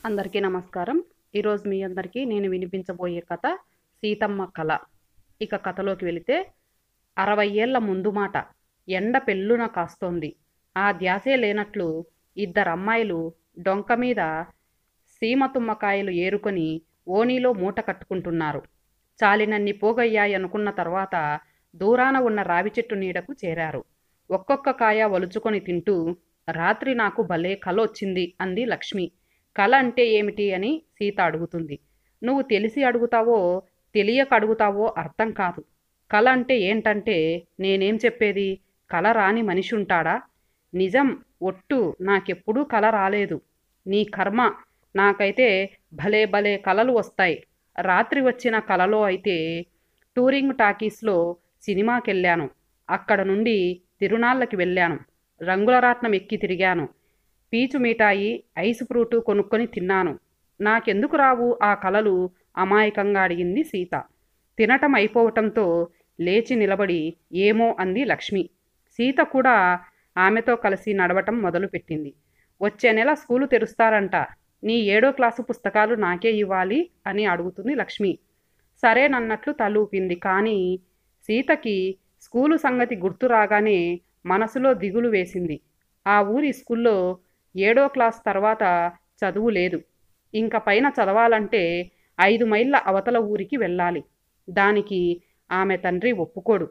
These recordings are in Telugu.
అందరికీ నమస్కారం ఈరోజు మీ అందరికీ నేను వినిపించబోయే కథ సీతమ్మ కళ ఇక కథలోకి వెళితే అరవై ఏళ్ల ముందు మాట ఎండ పెళ్ళున కాస్తోంది ఆ ధ్యాసే లేనట్లు ఇద్దరు అమ్మాయిలు డొంక మీద సీమతుమ్మకాయలు ఏరుకొని ఓణీలో మూట కట్టుకుంటున్నారు చాలినన్ని పోగయ్యాయనుకున్న తర్వాత దూరాన ఉన్న రావి చెట్టు నీడకు చేరారు ఒక్కొక్క కాయ వలుచుకొని తింటూ రాత్రి నాకు భలే కల వచ్చింది అంది లక్ష్మి కళ అంటే ఏమిటి అని సీత అడుగుతుంది నువ్వు తెలిసి అడుగుతావో తెలియక అడుగుతావో అర్థం కాదు కళ అంటే ఏంటంటే నేనేం చెప్పేది కళ రాని మనిషి ఉంటాడా నిజం ఒట్టు నాకెప్పుడూ కళ రాలేదు నీ కర్మ నాకైతే భలే భలే కళలు వస్తాయి రాత్రి వచ్చిన కళలో అయితే టూరింగ్ టాకీస్లో సినిమాకి వెళ్ళాను అక్కడ నుండి తిరునాళ్ళకి వెళ్ళాను రంగుల రాట్నం ఎక్కి తిరిగాను పీచు మిఠాయి ఐస్ ఫ్రూటు కొనుక్కొని తిన్నాను నాకెందుకు రావు ఆ కలలు అమాయకంగా అడిగింది సీత తినటం అయిపోవటంతో లేచి నిలబడి ఏమో అంది లక్ష్మి సీత కూడా ఆమెతో కలిసి నడవటం మొదలుపెట్టింది వచ్చే నెల స్కూలు తెరుస్తారంట నీ ఏడో క్లాసు పుస్తకాలు నాకే ఇవ్వాలి అని అడుగుతుంది లక్ష్మి సరేనన్నట్లు తలూపింది కానీ సీతకి స్కూలు సంగతి గుర్తు రాగానే మనసులో దిగులు వేసింది ఆ ఊరి స్కూల్లో ఏడో క్లాస్ తర్వాత చదువు లేదు ఇంక పైన చదవాలంటే ఐదు మైళ్ళ అవతల ఊరికి వెళ్ళాలి దానికి ఆమె తండ్రి ఒప్పుకోడు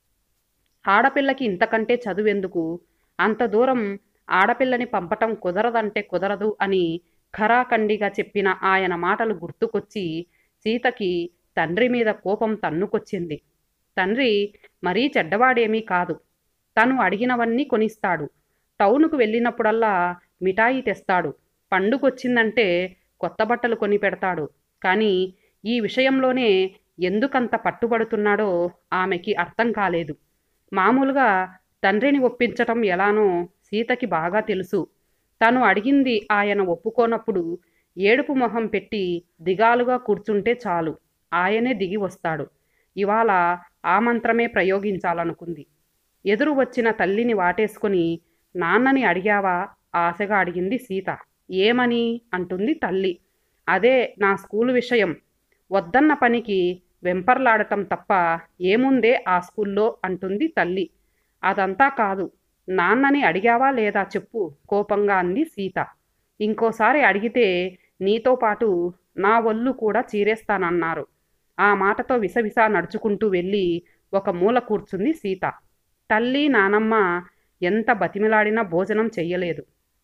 ఆడపిల్లకి ఇంతకంటే చదువెందుకు అంత దూరం ఆడపిల్లని పంపటం కుదరదంటే కుదరదు అని ఖరాఖండిగా చెప్పిన ఆయన మాటలు గుర్తుకొచ్చి సీతకి తండ్రి మీద కోపం తన్నుకొచ్చింది తండ్రి మరీ చెడ్డవాడేమీ కాదు తను అడిగినవన్నీ కొనిస్తాడు టౌనుకు వెళ్ళినప్పుడల్లా మిఠాయి తెస్తాడు పండుగొచ్చిందంటే కొత్త బట్టలు కొని పెడతాడు కానీ ఈ విషయంలోనే ఎందుకంత పట్టుబడుతున్నాడో ఆమెకి అర్థం కాలేదు మామూలుగా తండ్రిని ఒప్పించటం ఎలానో సీతకి బాగా తెలుసు తను అడిగింది ఆయన ఒప్పుకోనప్పుడు ఏడుపు మొహం పెట్టి దిగాలుగా కూర్చుంటే చాలు ఆయనే దిగి వస్తాడు ఇవాళ ఆ మంత్రమే ప్రయోగించాలనుకుంది ఎదురు వచ్చిన తల్లిని వాటేసుకొని నాన్నని అడిగావా ఆశగా అడిగింది సీత ఏమని అంటుంది తల్లి అదే నా స్కూలు విషయం వద్దన్న పనికి వెంపర్లాడటం తప్ప ఏముందే ఆ స్కూల్లో అంటుంది తల్లి అదంతా కాదు నాన్నని అడిగావా లేదా చెప్పు కోపంగా అంది సీత ఇంకోసారి అడిగితే నీతో పాటు నా ఒళ్ళు కూడా చీరేస్తానన్నారు ఆ మాటతో విసవిస నడుచుకుంటూ వెళ్ళి ఒక మూల కూర్చుంది సీత తల్లి నానమ్మ ఎంత బతిమిలాడినా భోజనం చెయ్యలేదు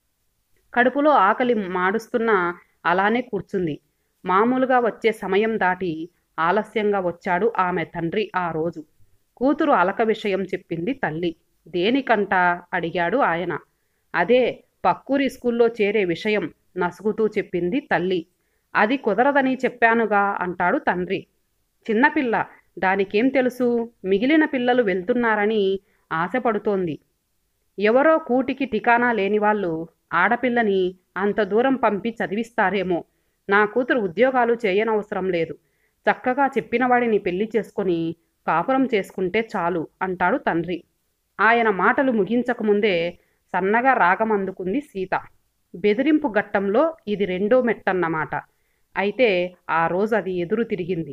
కడుపులో ఆకలి మాడుస్తున్నా అలానే కూర్చుంది మామూలుగా వచ్చే సమయం దాటి ఆలస్యంగా వచ్చాడు ఆమె తండ్రి ఆ రోజు కూతురు అలక విషయం చెప్పింది తల్లి దేనికంట అడిగాడు ఆయన అదే పక్కూరి స్కూల్లో చేరే విషయం నసుగుతూ చెప్పింది తల్లి అది కుదరదని చెప్పానుగా అంటాడు తండ్రి చిన్నపిల్ల దానికేం తెలుసు మిగిలిన పిల్లలు వెళ్తున్నారని ఆశపడుతోంది ఎవరో కూటికి టికానా లేని వాళ్ళు ఆడపిల్లని అంత దూరం పంపి చదివిస్తారేమో నా కూతురు ఉద్యోగాలు చేయనవసరం లేదు చక్కగా చెప్పిన వాడిని పెళ్లి చేసుకొని కాపురం చేసుకుంటే చాలు అంటాడు తండ్రి ఆయన మాటలు ముగించకముందే సన్నగా రాగం అందుకుంది సీత బెదిరింపు ఘట్టంలో ఇది రెండో మెట్టన్నమాట అయితే ఆ రోజు అది ఎదురు తిరిగింది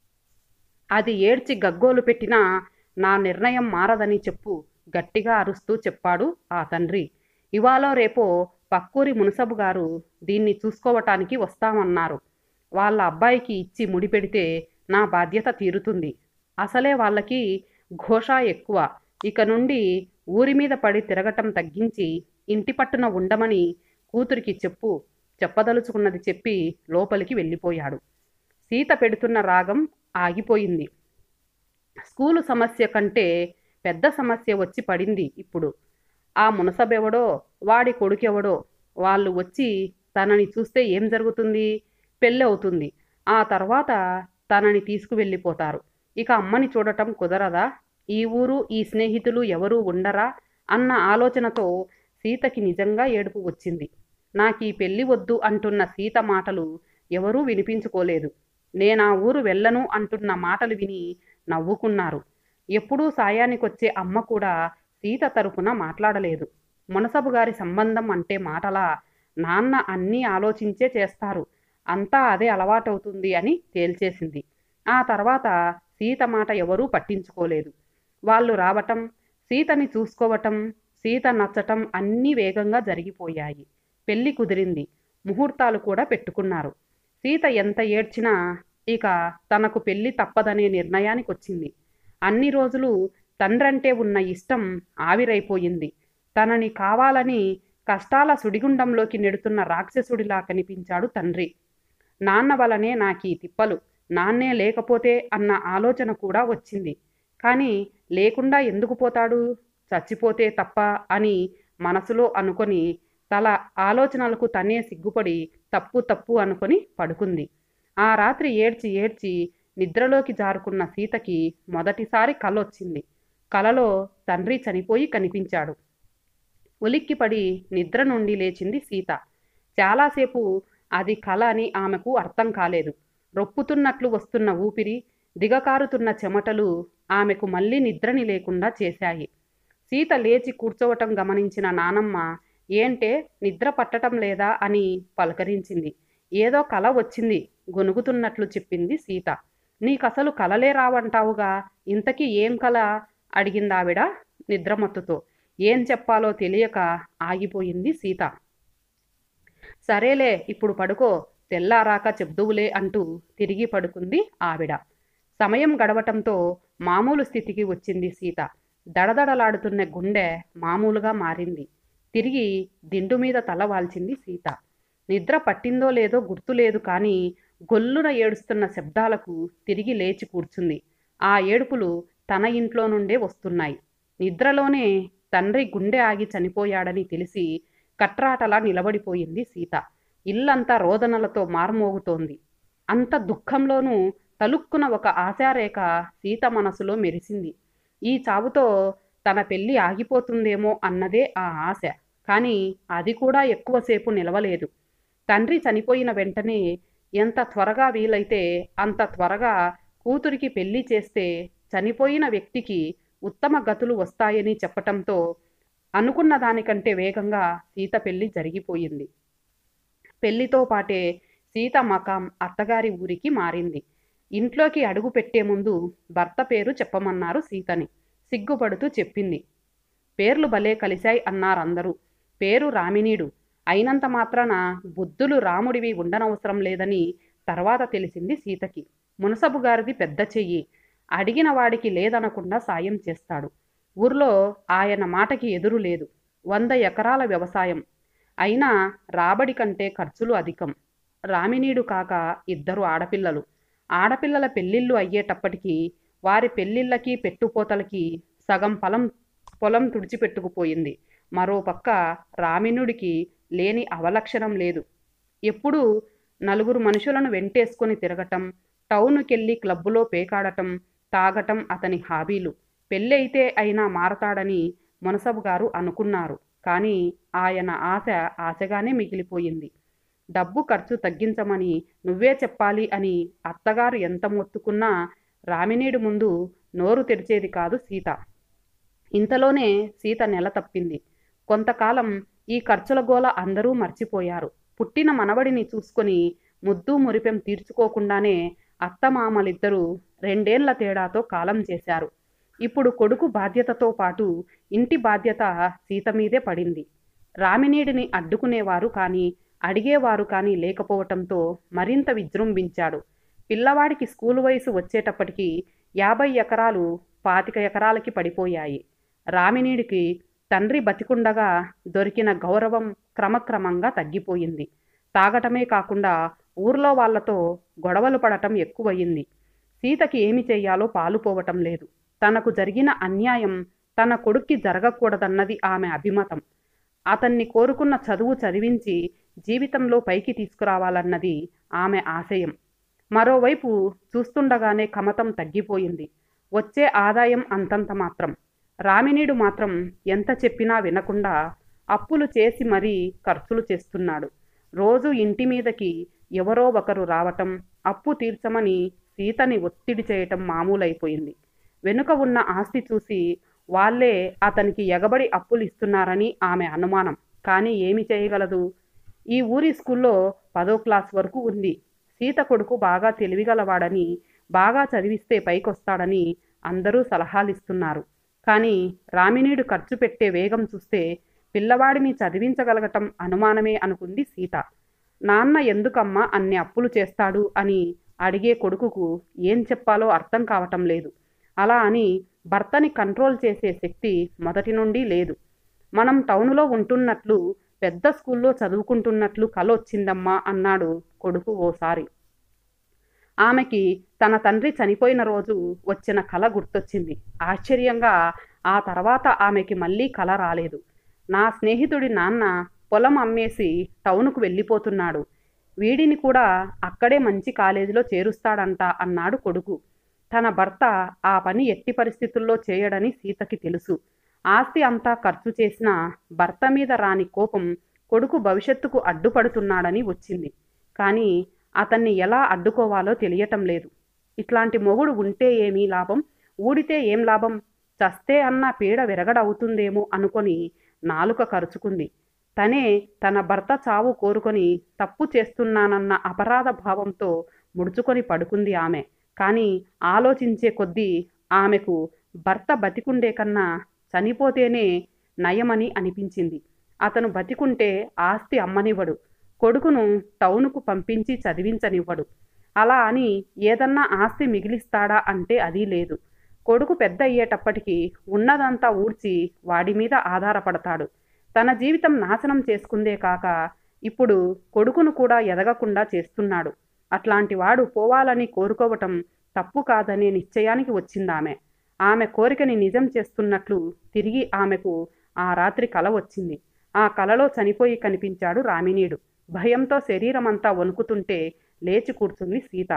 అది ఏడ్చి గగ్గోలు పెట్టినా నా నిర్ణయం మారదని చెప్పు గట్టిగా అరుస్తూ చెప్పాడు ఆ తండ్రి ఇవాళ రేపో పక్కూరి మునసబు గారు దీన్ని చూసుకోవటానికి వస్తామన్నారు వాళ్ళ అబ్బాయికి ఇచ్చి ముడిపెడితే నా బాధ్యత తీరుతుంది అసలే వాళ్ళకి ఘోష ఎక్కువ ఇక నుండి ఊరి మీద పడి తిరగటం తగ్గించి ఇంటి పట్టున ఉండమని కూతురికి చెప్పు చెప్పదలుచుకున్నది చెప్పి లోపలికి వెళ్ళిపోయాడు సీత పెడుతున్న రాగం ఆగిపోయింది స్కూలు సమస్య కంటే పెద్ద సమస్య వచ్చి పడింది ఇప్పుడు ఆ మునసబెవడో వాడి కొడుకెవడో వాళ్ళు వచ్చి తనని చూస్తే ఏం జరుగుతుంది పెళ్ళి అవుతుంది ఆ తర్వాత తనని తీసుకువెళ్ళిపోతారు ఇక అమ్మని చూడటం కుదరదా ఈ ఊరు ఈ స్నేహితులు ఎవరూ ఉండరా అన్న ఆలోచనతో సీతకి నిజంగా ఏడుపు వచ్చింది నాకు ఈ పెళ్లి వద్దు అంటున్న సీత మాటలు ఎవరూ వినిపించుకోలేదు నేనా ఊరు వెళ్ళను అంటున్న మాటలు విని నవ్వుకున్నారు ఎప్పుడూ సాయానికొచ్చే అమ్మ కూడా సీత తరపున మాట్లాడలేదు మునసబు గారి సంబంధం అంటే మాటలా నాన్న అన్నీ ఆలోచించే చేస్తారు అంతా అదే అలవాటవుతుంది అని తేల్చేసింది ఆ తర్వాత సీత మాట ఎవరూ పట్టించుకోలేదు వాళ్ళు రావటం సీతని చూసుకోవటం సీత నచ్చటం అన్నీ వేగంగా జరిగిపోయాయి పెళ్లి కుదిరింది ముహూర్తాలు కూడా పెట్టుకున్నారు సీత ఎంత ఏడ్చినా ఇక తనకు పెళ్లి తప్పదనే నిర్ణయానికి వచ్చింది అన్ని రోజులు తండ్రంటే ఉన్న ఇష్టం ఆవిరైపోయింది తనని కావాలని కష్టాల సుడిగుండంలోకి నెడుతున్న రాక్షసుడిలా కనిపించాడు తండ్రి నాన్న వలనే నాకీ తిప్పలు నాన్నే లేకపోతే అన్న ఆలోచన కూడా వచ్చింది కానీ లేకుండా ఎందుకు పోతాడు చచ్చిపోతే తప్ప అని మనసులో అనుకొని తల ఆలోచనలకు తనే సిగ్గుపడి తప్పు తప్పు అనుకొని పడుకుంది ఆ రాత్రి ఏడ్చి ఏడ్చి నిద్రలోకి జారుకున్న సీతకి మొదటిసారి కలొచ్చింది కలలో తండ్రి చనిపోయి కనిపించాడు ఉలిక్కిపడి నిద్ర నుండి లేచింది సీత చాలాసేపు అది కల అని ఆమెకు అర్థం కాలేదు రొప్పుతున్నట్లు వస్తున్న ఊపిరి దిగకారుతున్న చెమటలు ఆమెకు మళ్ళీ నిద్రని లేకుండా చేశాయి సీత లేచి కూర్చోవటం గమనించిన నానమ్మ ఏంటే నిద్ర పట్టటం లేదా అని పలకరించింది ఏదో కల వచ్చింది గొనుగుతున్నట్లు చెప్పింది సీత నీకసలు కలలే రావంటావుగా ఇంతకీ ఏం కల అడిగిందావిడ నిద్రమత్తుతో ఏం చెప్పాలో తెలియక ఆగిపోయింది సీత సరేలే ఇప్పుడు పడుకో తెల్లారాక చెప్దువులే అంటూ తిరిగి పడుకుంది ఆవిడ సమయం గడవటంతో మామూలు స్థితికి వచ్చింది సీత దడదడలాడుతున్న గుండె మామూలుగా మారింది తిరిగి దిండు మీద తల వాల్చింది సీత నిద్ర పట్టిందో లేదో గుర్తులేదు కానీ గొల్లున ఏడుస్తున్న శబ్దాలకు తిరిగి లేచి కూర్చుంది ఆ ఏడుపులు తన ఇంట్లో నుండే వస్తున్నాయి నిద్రలోనే తండ్రి గుండె ఆగి చనిపోయాడని తెలిసి కట్రాటలా నిలబడిపోయింది సీత ఇల్లంతా రోదనలతో మార్మోగుతోంది అంత దుఃఖంలోనూ తలుక్కున ఒక ఆశారేఖ సీత మనసులో మెరిసింది ఈ చావుతో తన పెళ్లి ఆగిపోతుందేమో అన్నదే ఆ ఆశ కానీ అది కూడా ఎక్కువసేపు నిలవలేదు తండ్రి చనిపోయిన వెంటనే ఎంత త్వరగా వీలైతే అంత త్వరగా కూతురికి పెళ్లి చేస్తే చనిపోయిన వ్యక్తికి ఉత్తమ గతులు వస్తాయని చెప్పటంతో అనుకున్న దానికంటే వేగంగా సీత పెళ్లి జరిగిపోయింది పెళ్లితో పాటే సీత మకాం అత్తగారి ఊరికి మారింది ఇంట్లోకి అడుగు పెట్టే ముందు భర్త పేరు చెప్పమన్నారు సీతని సిగ్గుపడుతూ చెప్పింది పేర్లు భలే కలిశాయి అన్నారందరూ పేరు రామినీడు అయినంత మాత్రాన బుద్ధులు రాముడివి ఉండనవసరం లేదని తర్వాత తెలిసింది సీతకి మునసబు గారిది పెద్ద చెయ్యి అడిగిన వాడికి లేదనకుండా సాయం చేస్తాడు ఊర్లో ఆయన మాటకి ఎదురు లేదు వంద ఎకరాల వ్యవసాయం అయినా రాబడి కంటే ఖర్చులు అధికం రామినీడు కాక ఇద్దరు ఆడపిల్లలు ఆడపిల్లల పెళ్ళిళ్ళు అయ్యేటప్పటికీ వారి పెళ్ళిళ్ళకి పెట్టుపోతలకి సగం పొలం పొలం తుడిచిపెట్టుకుపోయింది మరోపక్క రామినుడికి లేని అవలక్షణం లేదు ఎప్పుడూ నలుగురు మనుషులను వెంటేసుకొని తిరగటం టౌనుకెళ్ళి క్లబ్బులో పేకాడటం తాగటం అతని హాబీలు పెళ్ళైతే అయినా మారతాడని మునసబు గారు అనుకున్నారు కానీ ఆయన ఆశ ఆశగానే మిగిలిపోయింది డబ్బు ఖర్చు తగ్గించమని నువ్వే చెప్పాలి అని అత్తగారు ఎంత మొత్తుకున్నా రామినీడు ముందు నోరు తెరిచేది కాదు సీత ఇంతలోనే సీత నెల తప్పింది కొంతకాలం ఈ ఖర్చుల గోల అందరూ మర్చిపోయారు పుట్టిన మనవడిని చూసుకొని ముద్దు మురిపెం తీర్చుకోకుండానే అత్తమామలిద్దరూ రెండేళ్ల తేడాతో కాలం చేశారు ఇప్పుడు కొడుకు బాధ్యతతో పాటు ఇంటి బాధ్యత సీత మీదే పడింది రామినీడిని అడ్డుకునేవారు కానీ అడిగేవారు కానీ లేకపోవటంతో మరింత విజృంభించాడు పిల్లవాడికి స్కూలు వయసు వచ్చేటప్పటికి యాభై ఎకరాలు పాతిక ఎకరాలకి పడిపోయాయి రామినీడికి తండ్రి బతికుండగా దొరికిన గౌరవం క్రమక్రమంగా తగ్గిపోయింది తాగటమే కాకుండా ఊర్లో వాళ్లతో గొడవలు పడటం ఎక్కువయింది సీతకి ఏమి చెయ్యాలో పాలుపోవటం లేదు తనకు జరిగిన అన్యాయం తన కొడుక్కి జరగకూడదన్నది ఆమె అభిమతం అతన్ని కోరుకున్న చదువు చదివించి జీవితంలో పైకి తీసుకురావాలన్నది ఆమె ఆశయం మరోవైపు చూస్తుండగానే కమతం తగ్గిపోయింది వచ్చే ఆదాయం అంతంత మాత్రం రామినీడు మాత్రం ఎంత చెప్పినా వినకుండా అప్పులు చేసి మరీ ఖర్చులు చేస్తున్నాడు రోజు ఇంటి మీదకి ఎవరో ఒకరు రావటం అప్పు తీర్చమని సీతని ఒత్తిడి చేయటం మామూలైపోయింది వెనుక ఉన్న ఆస్తి చూసి వాళ్ళే అతనికి ఎగబడి అప్పులు ఇస్తున్నారని ఆమె అనుమానం కానీ ఏమి చేయగలదు ఈ ఊరి స్కూల్లో పదో క్లాస్ వరకు ఉంది సీత కొడుకు బాగా తెలివిగలవాడని బాగా చదివిస్తే పైకొస్తాడని అందరూ సలహాలు ఇస్తున్నారు కానీ రామినీడు ఖర్చు పెట్టే వేగం చూస్తే పిల్లవాడిని చదివించగలగటం అనుమానమే అనుకుంది సీత నాన్న ఎందుకమ్మా అన్ని అప్పులు చేస్తాడు అని అడిగే కొడుకుకు ఏం చెప్పాలో అర్థం కావటం లేదు అలా అని భర్తని కంట్రోల్ చేసే శక్తి మొదటి నుండి లేదు మనం టౌనులో ఉంటున్నట్లు పెద్ద స్కూల్లో చదువుకుంటున్నట్లు కల వచ్చిందమ్మా అన్నాడు కొడుకు ఓసారి ఆమెకి తన తండ్రి చనిపోయిన రోజు వచ్చిన కల గుర్తొచ్చింది ఆశ్చర్యంగా ఆ తర్వాత ఆమెకి మళ్ళీ కల రాలేదు నా స్నేహితుడి నాన్న పొలం అమ్మేసి టౌనుకు వెళ్ళిపోతున్నాడు వీడిని కూడా అక్కడే మంచి కాలేజీలో చేరుస్తాడంట అన్నాడు కొడుకు తన భర్త ఆ పని ఎట్టి పరిస్థితుల్లో చేయడని సీతకి తెలుసు ఆస్తి అంతా ఖర్చు చేసినా భర్త మీద రాని కోపం కొడుకు భవిష్యత్తుకు అడ్డుపడుతున్నాడని వచ్చింది కానీ అతన్ని ఎలా అడ్డుకోవాలో తెలియటం లేదు ఇట్లాంటి మొగుడు ఉంటే ఏమీ లాభం ఊడితే ఏం లాభం చస్తే అన్న పీడ విరగడవుతుందేమో అనుకొని నాలుక కరుచుకుంది తనే తన భర్త చావు కోరుకొని తప్పు చేస్తున్నానన్న అపరాధ భావంతో ముడుచుకొని పడుకుంది ఆమె కానీ ఆలోచించే కొద్దీ ఆమెకు భర్త బతికుండే కన్నా చనిపోతేనే నయమని అనిపించింది అతను బతికుంటే ఆస్తి అమ్మనివ్వడు కొడుకును టౌనుకు పంపించి చదివించనివ్వడు అలా అని ఏదన్నా ఆస్తి మిగిలిస్తాడా అంటే అది లేదు కొడుకు పెద్ద అయ్యేటప్పటికి ఉన్నదంతా ఊడ్చి వాడి మీద ఆధారపడతాడు తన జీవితం నాశనం చేసుకుందే కాక ఇప్పుడు కొడుకును కూడా ఎదగకుండా చేస్తున్నాడు అట్లాంటి వాడు పోవాలని కోరుకోవటం తప్పు కాదనే నిశ్చయానికి వచ్చిందామె ఆమె కోరికని నిజం చేస్తున్నట్లు తిరిగి ఆమెకు ఆ రాత్రి కల వచ్చింది ఆ కలలో చనిపోయి కనిపించాడు రామినీడు భయంతో శరీరమంతా వణుకుతుంటే లేచి కూర్చుంది సీత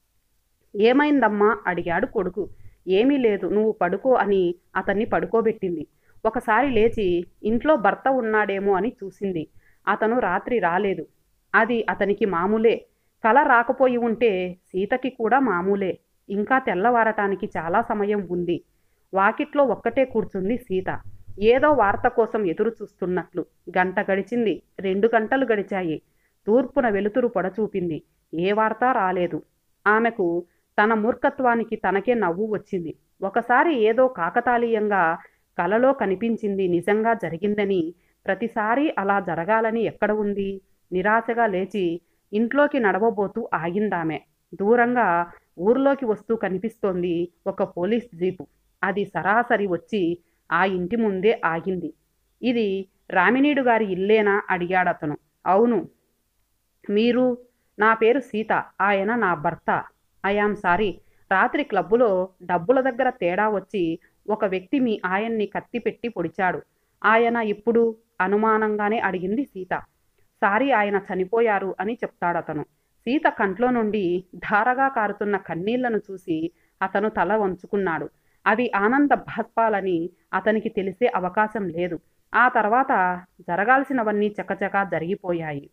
ఏమైందమ్మా అడిగాడు కొడుకు ఏమీ లేదు నువ్వు పడుకో అని అతన్ని పడుకోబెట్టింది ఒకసారి లేచి ఇంట్లో భర్త ఉన్నాడేమో అని చూసింది అతను రాత్రి రాలేదు అది అతనికి మామూలే కల రాకపోయి ఉంటే సీతకి కూడా మామూలే ఇంకా తెల్లవారటానికి చాలా సమయం ఉంది వాకిట్లో ఒక్కటే కూర్చుంది సీత ఏదో వార్త కోసం ఎదురు చూస్తున్నట్లు గంట గడిచింది రెండు గంటలు గడిచాయి తూర్పున వెలుతురు పొడచూపింది ఏ వార్త రాలేదు ఆమెకు తన మూర్ఖత్వానికి తనకే నవ్వు వచ్చింది ఒకసారి ఏదో కాకతాళీయంగా కలలో కనిపించింది నిజంగా జరిగిందని ప్రతిసారి అలా జరగాలని ఎక్కడ ఉంది నిరాశగా లేచి ఇంట్లోకి నడవబోతూ ఆగిందామె దూరంగా ఊర్లోకి వస్తూ కనిపిస్తోంది ఒక పోలీస్ జీపు అది సరాసరి వచ్చి ఆ ఇంటి ముందే ఆగింది ఇది రామినీడు గారి ఇల్లేనా అడిగాడతను అవును మీరు నా పేరు సీత ఆయన నా భర్త ఐఆమ్ సారీ రాత్రి క్లబ్బులో డబ్బుల దగ్గర తేడా వచ్చి ఒక వ్యక్తి మీ ఆయన్ని కత్తి పెట్టి పొడిచాడు ఆయన ఇప్పుడు అనుమానంగానే అడిగింది సీత సారీ ఆయన చనిపోయారు అని చెప్తాడతను సీత కంట్లో నుండి ధారగా కారుతున్న కన్నీళ్లను చూసి అతను తల వంచుకున్నాడు అవి ఆనంద భాస్పాలని అతనికి తెలిసే అవకాశం లేదు ఆ తర్వాత జరగాల్సినవన్నీ చకచకా జరిగిపోయాయి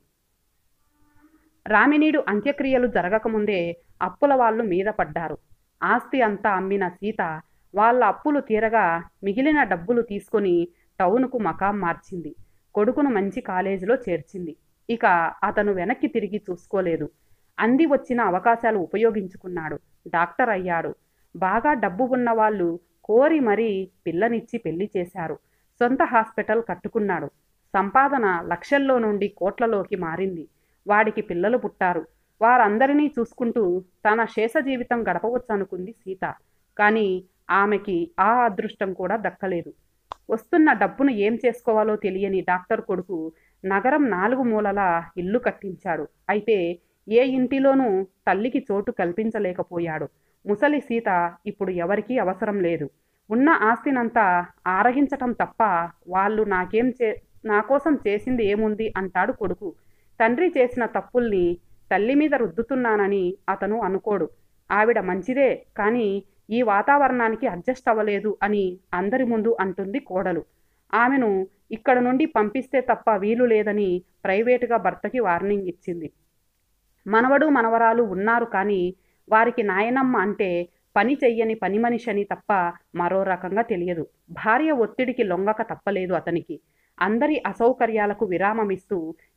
రామినీడు అంత్యక్రియలు జరగకముందే అప్పుల వాళ్ళు మీద పడ్డారు ఆస్తి అంతా అమ్మిన సీత వాళ్ళ అప్పులు తీరగా మిగిలిన డబ్బులు తీసుకొని టౌనుకు మకాం మార్చింది కొడుకును మంచి కాలేజీలో చేర్చింది ఇక అతను వెనక్కి తిరిగి చూసుకోలేదు అంది వచ్చిన అవకాశాలు ఉపయోగించుకున్నాడు డాక్టర్ అయ్యాడు బాగా డబ్బు ఉన్న వాళ్ళు కోరి మరీ పిల్లనిచ్చి పెళ్లి చేశారు సొంత హాస్పిటల్ కట్టుకున్నాడు సంపాదన లక్షల్లో నుండి కోట్లలోకి మారింది వాడికి పిల్లలు పుట్టారు వారందరినీ చూసుకుంటూ తన శేష జీవితం గడపవచ్చు అనుకుంది సీత కానీ ఆమెకి ఆ అదృష్టం కూడా దక్కలేదు వస్తున్న డబ్బును ఏం చేసుకోవాలో తెలియని డాక్టర్ కొడుకు నగరం నాలుగు మూలల ఇల్లు కట్టించాడు అయితే ఏ ఇంటిలోనూ తల్లికి చోటు కల్పించలేకపోయాడు ముసలి సీత ఇప్పుడు ఎవరికీ అవసరం లేదు ఉన్న ఆస్తినంతా ఆరగించటం తప్ప వాళ్ళు నాకేం చే నా కోసం చేసింది ఏముంది అంటాడు కొడుకు తండ్రి చేసిన తప్పుల్ని తల్లి మీద రుద్దుతున్నానని అతను అనుకోడు ఆవిడ మంచిదే కానీ ఈ వాతావరణానికి అడ్జస్ట్ అవ్వలేదు అని అందరి ముందు అంటుంది కోడలు ఆమెను ఇక్కడ నుండి పంపిస్తే తప్ప వీలు లేదని ప్రైవేటుగా భర్తకి వార్నింగ్ ఇచ్చింది మనవడు మనవరాలు ఉన్నారు కానీ వారికి నాయనమ్మ అంటే పని చెయ్యని పని మనిషని తప్ప మరో రకంగా తెలియదు భార్య ఒత్తిడికి లొంగక తప్పలేదు అతనికి అందరి అసౌకర్యాలకు విరామమిస్తూ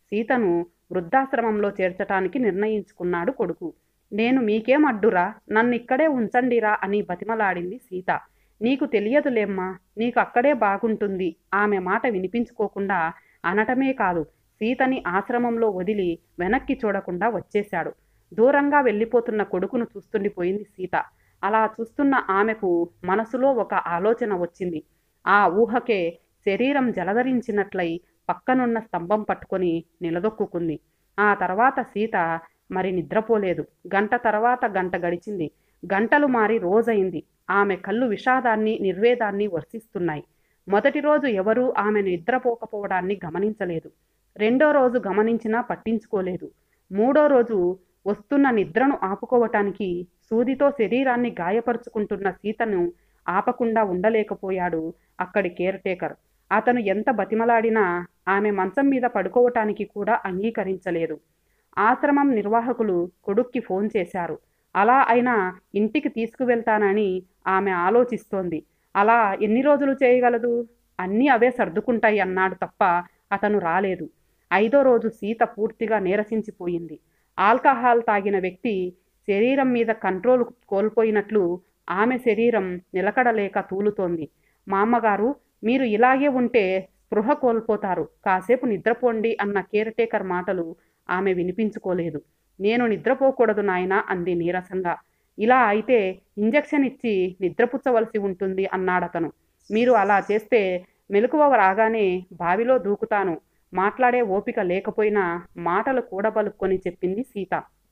సీతను వృద్ధాశ్రమంలో చేర్చటానికి నిర్ణయించుకున్నాడు కొడుకు నేను మీకేం అడ్డురా నన్ను ఇక్కడే ఉంచండిరా అని బతిమలాడింది సీత నీకు తెలియదులేమ్మా నీకు అక్కడే బాగుంటుంది ఆమె మాట వినిపించుకోకుండా అనటమే కాదు సీతని ఆశ్రమంలో వదిలి వెనక్కి చూడకుండా వచ్చేశాడు దూరంగా వెళ్ళిపోతున్న కొడుకును చూస్తుండిపోయింది సీత అలా చూస్తున్న ఆమెకు మనసులో ఒక ఆలోచన వచ్చింది ఆ ఊహకే శరీరం జలధరించినట్లయి పక్కనున్న స్తంభం పట్టుకొని నిలదొక్కుంది ఆ తర్వాత సీత మరి నిద్రపోలేదు గంట తర్వాత గంట గడిచింది గంటలు మారి రోజయింది ఆమె కళ్ళు విషాదాన్ని నిర్వేదాన్ని వర్షిస్తున్నాయి మొదటి రోజు ఎవరూ ఆమె నిద్రపోకపోవడాన్ని గమనించలేదు రెండో రోజు గమనించినా పట్టించుకోలేదు మూడో రోజు వస్తున్న నిద్రను ఆపుకోవటానికి సూదితో శరీరాన్ని గాయపరుచుకుంటున్న సీతను ఆపకుండా ఉండలేకపోయాడు అక్కడి కేర్ టేకర్ అతను ఎంత బతిమలాడినా ఆమె మంచం మీద పడుకోవటానికి కూడా అంగీకరించలేదు ఆశ్రమం నిర్వాహకులు కొడుక్కి ఫోన్ చేశారు అలా అయినా ఇంటికి తీసుకువెళ్తానని ఆమె ఆలోచిస్తోంది అలా ఎన్ని రోజులు చేయగలదు అన్నీ అవే సర్దుకుంటాయి అన్నాడు తప్ప అతను రాలేదు ఐదో రోజు సీత పూర్తిగా నీరసించిపోయింది ఆల్కహాల్ తాగిన వ్యక్తి శరీరం మీద కంట్రోల్ కోల్పోయినట్లు ఆమె శరీరం నిలకడలేక తూలుతోంది మా అమ్మగారు మీరు ఇలాగే ఉంటే స్పృహ కోల్పోతారు కాసేపు నిద్రపోండి అన్న కేర్ టేకర్ మాటలు ఆమె వినిపించుకోలేదు నేను నిద్రపోకూడదు నాయనా అంది నీరసంగా ఇలా అయితే ఇంజెక్షన్ ఇచ్చి నిద్రపుచ్చవలసి ఉంటుంది అన్నాడతను మీరు అలా చేస్తే మెలకువ రాగానే బావిలో దూకుతాను మాట్లాడే ఓపిక లేకపోయినా మాటలు కూడబలుక్కొని చెప్పింది సీత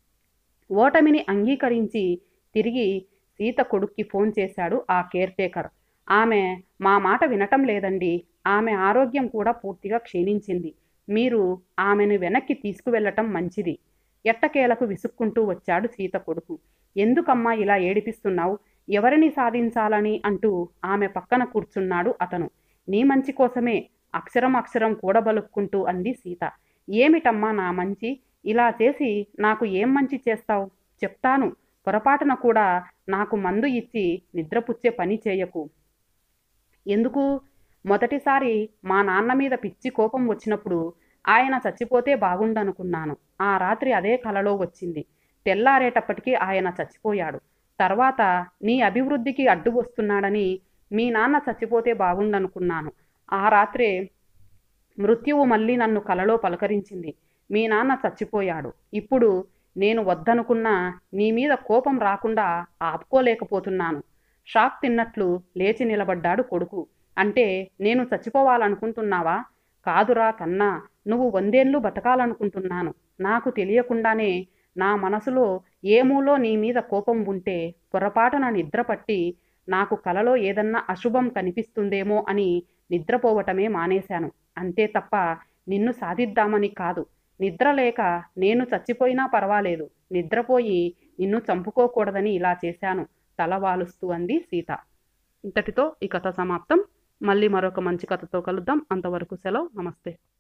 ఓటమిని అంగీకరించి తిరిగి సీత కొడుక్కి ఫోన్ చేశాడు ఆ కేర్ టేకర్ ఆమె మా మాట వినటం లేదండి ఆమె ఆరోగ్యం కూడా పూర్తిగా క్షీణించింది మీరు ఆమెను వెనక్కి తీసుకువెళ్ళటం మంచిది ఎట్టకేలకు విసుక్కుంటూ వచ్చాడు సీత కొడుకు ఎందుకమ్మా ఇలా ఏడిపిస్తున్నావు ఎవరిని సాధించాలని అంటూ ఆమె పక్కన కూర్చున్నాడు అతను నీ మంచి కోసమే అక్షరం అక్షరం కూడబలుక్కుంటూ అంది సీత ఏమిటమ్మా నా మంచి ఇలా చేసి నాకు ఏం మంచి చేస్తావు చెప్తాను పొరపాటున కూడా నాకు మందు ఇచ్చి నిద్రపుచ్చే పని చేయకు ఎందుకు మొదటిసారి మా నాన్న మీద పిచ్చి కోపం వచ్చినప్పుడు ఆయన చచ్చిపోతే బాగుండనుకున్నాను ఆ రాత్రి అదే కలలో వచ్చింది తెల్లారేటప్పటికీ ఆయన చచ్చిపోయాడు తర్వాత నీ అభివృద్ధికి అడ్డు వస్తున్నాడని మీ నాన్న చచ్చిపోతే బాగుండనుకున్నాను ఆ రాత్రే మృత్యువు మళ్ళీ నన్ను కలలో పలకరించింది మీ నాన్న చచ్చిపోయాడు ఇప్పుడు నేను వద్దనుకున్నా నీ మీద కోపం రాకుండా ఆపుకోలేకపోతున్నాను షాక్ తిన్నట్లు లేచి నిలబడ్డాడు కొడుకు అంటే నేను చచ్చిపోవాలనుకుంటున్నావా కాదురా కన్నా నువ్వు వందేళ్ళు బతకాలనుకుంటున్నాను నాకు తెలియకుండానే నా మనసులో ఏమూలో నీ మీద కోపం ఉంటే పొరపాటున నిద్రపట్టి నాకు కలలో ఏదన్నా అశుభం కనిపిస్తుందేమో అని నిద్రపోవటమే మానేశాను అంతే తప్ప నిన్ను సాధిద్దామని కాదు నిద్ర లేక నేను చచ్చిపోయినా పర్వాలేదు నిద్రపోయి నిన్ను చంపుకోకూడదని ఇలా చేశాను తలవాలుస్తూ అంది సీత ఇంతటితో ఈ కథ సమాప్తం మళ్ళీ మరొక మంచి కథతో కలుద్దాం అంతవరకు సెలవు నమస్తే